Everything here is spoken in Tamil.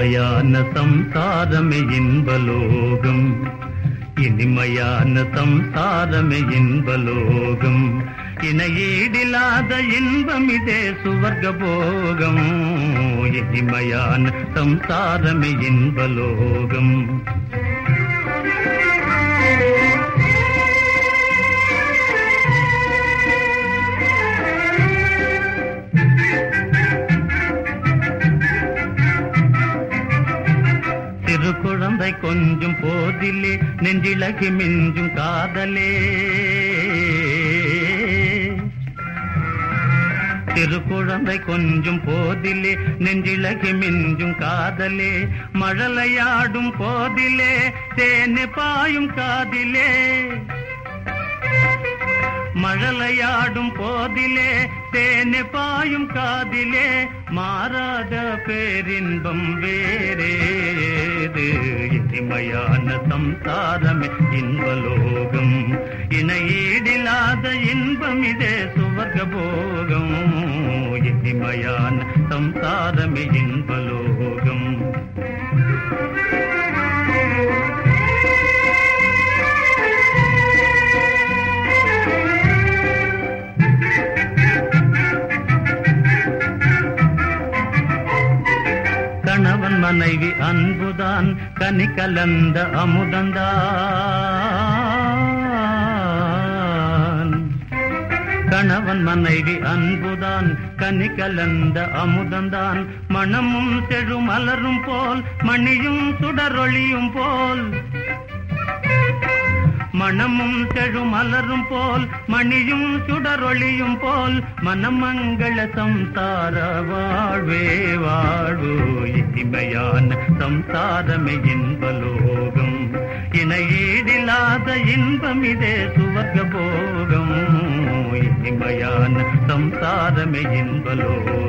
இனிமையான சம்சாரமே இன்பலோகம் இனிமையான சம்சாரமே இன்பலோகம் இணையீடில்லாத இன்பம் இதே சுவர்க்க போகம் இனிமையான சம்சாரமே இன்பலோகம் சிறு குழந்தை கொஞ்சம் போதிலே நெஞ்சிலகி மிஞ்சும் காதலே சிறு குழந்தை கொஞ்சம் போதிலே நெஞ்சிலகி மிஞ்சும் காதலே மழலையாடும் போதிலே தேனு பாயும் காதிலே மழலையாடும் போதிலே தேனு பாயும் காதிலே மாறாத பேரின்பம் வேறேது இனிமையான சம்சாரமே இன்பலோகம் இணையீடில்லாத இன்பம் இதே சுவர்க்க போகம் இனிமையான சம்சாரமே இன்பலோகம் கணவன் மனைவி அன்புதான் கனி கலந்த அமுதந்தான் கணவன் மனைவி அன்புதான் கனி கலந்த அமுதந்தான் மணமும் செழு மலரும் போல் மணியும் சுடரொளியும் போல் மணமும் செழு மலரும் போல் மணியும் சுடரொளியும் போல் மனமங்கள சம்சார வாழ்வே வாழ்வு இனிமையான சம்சாரமே இன்பலோகம் இணையீடில்லாத இன்பம் இதே சுவர்க்க போகம் இனிமையான சம்சாரமே இன்பலோகம்